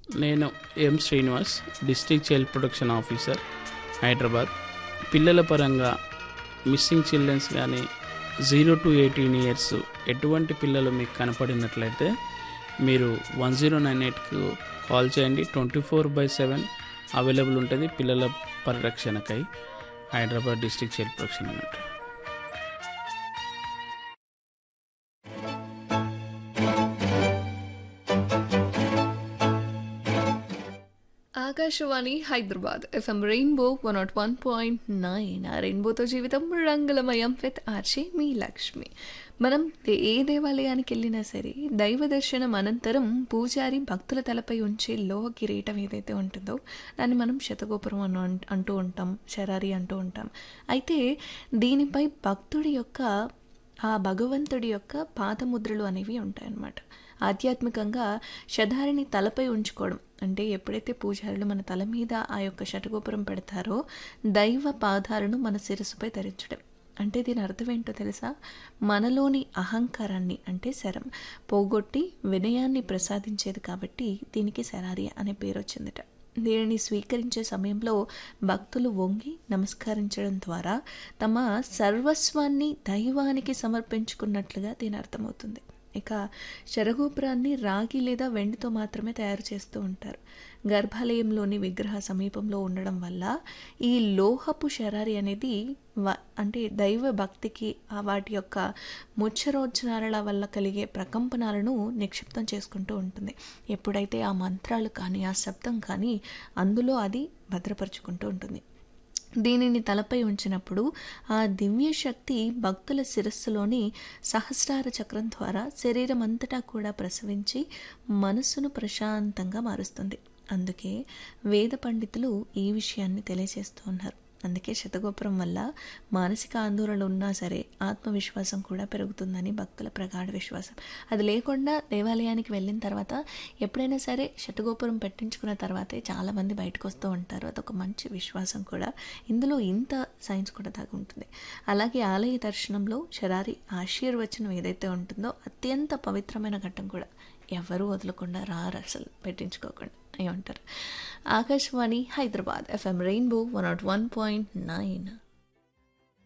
నేను M Srinivas district child protection officer Hyderabad పిల్లల పరంగా మిస్సింగ్ చిల్డ్రన్స్ కానీ జీరో టు ఎయిటీన్ ఇయర్స్ ఎటువంటి పిల్లలు మీకు కనపడినట్లయితే మీరు వన్ జీరో నైన్ ఎయిట్కు కాల్ చేయండి twenty four by seven available ఉంటుంది పిల్లల పరిరక్షణకై హైదరాబాద్ డిస్ట్రిక్ట్ చైల్డ్ ప్రొటెక్షన్ అన్నట్టు Akashvani Hyderabad FM rainbow one not one point nine ఆ రెయిన్బోతో జీవితం రంగులమయం విత్ ఆర్షి మీ లక్ష్మి మనం దే- ఏ దేవాలయానికి వెళ్ళినా సరే దైవ దర్శనం అనంతరం పూజారి భక్తుల తలపై ఉంచే లోహ కిరీటం ఏదైతే ఉంటుందో దాన్ని మనం శతగోపురం అను అంటూ ఉంటాం శరారి అంటూ ఉంటాం అయితే దీనిపై భక్తుడి యొక్క ఆ భగవంతుడి యొక్క పాదముద్రలు అనేవి ఉంటాయన్నమాట ఆధ్యాత్మికంగా శధారిని తలపై ఉంచుకోవడం అంటే ఎప్పుడైతే పూజారులు మన తల మీద ఆ యొక్క శటగోపురం పెడతారో దైవ పాదాలను మన శిరస్సుపై ధరించడం అంటే దీని అర్థం ఏంటో తెలుసా మనలోని అహంకారాన్ని అంటే శరం పోగొట్టి వినయాన్ని ప్రసాదించేది కాబట్టి దీనికి శరారి అనే పేరు వచ్చిందట దీనిని స్వీకరించే సమయంలో భక్తులు వంగి నమస్కరించడం ద్వారా తమ సర్వస్వాన్ని దైవానికి సమర్పించుకున్నట్లుగా దీని అర్థమవుతుంది ఇక శరగోపురాన్ని రాగి లేదా వెండితో మాత్రమే తయారు చేస్తూ ఉంటారు గర్భాలయంలోని విగ్రహ సమీపంలో ఉండడం వల్ల ఈ లోహపు శరారి అనేది వ- అంటే దైవ భక్తికి ఆ వాటి యొక్క ముచ్చరోజ్జనాల వల్ల కలిగే ప్రకంపనాలను నిక్షిప్తం చేసుకుంటూ ఉంటుంది ఎప్పుడైతే ఆ మంత్రాలు కానీ ఆ శబ్దం కానీ అందులో అది భద్రపరుచుకుంటూ ఉంటుంది దీనిని తలపై ఉంచినప్పుడు ఆ దివ్య శక్తి భక్తుల శిరస్సులోని సహస్రార చక్రం ద్వారా శరీరం అంతటా కూడా ప్రసవించి మనస్సును ప్రశాంతంగా మారుస్తుంది అందుకే వేద పండితులు ఈ విషయాన్ని తెలియజేస్తూ ఉన్నారు అందుకే శతగోపురం వల్ల మానసిక ఆందోళన ఉన్నా సరే ఆత్మవిశ్వాసం కూడా పెరుగుతుందని భక్తుల ప్రగాఢ విశ్వాసం అది లేకుండా దేవాలయానికి వెళ్ళిన తర్వాత ఎప్పుడైనా సరే శతగోపురం పెట్టించుకున్న తర్వాతే చాలామంది బయటకు వస్తూ ఉంటారు అదొక మంచి విశ్వాసం కూడా ఇందులో ఇంత సైన్స్ కూడా దాగి ఉంటుంది అలాగే ఆలయ దర్శనంలో శరారి ఆశీర్వచనం ఏదైతే ఉంటుందో అత్యంత పవిత్రమైన ఘట్టం కూడా ఎవరూ వదలకుండా రారు అసలు పెట్టించుకోకుండా ఏమంటారు Akashvani Hyderabad FM rainbow one not one point nine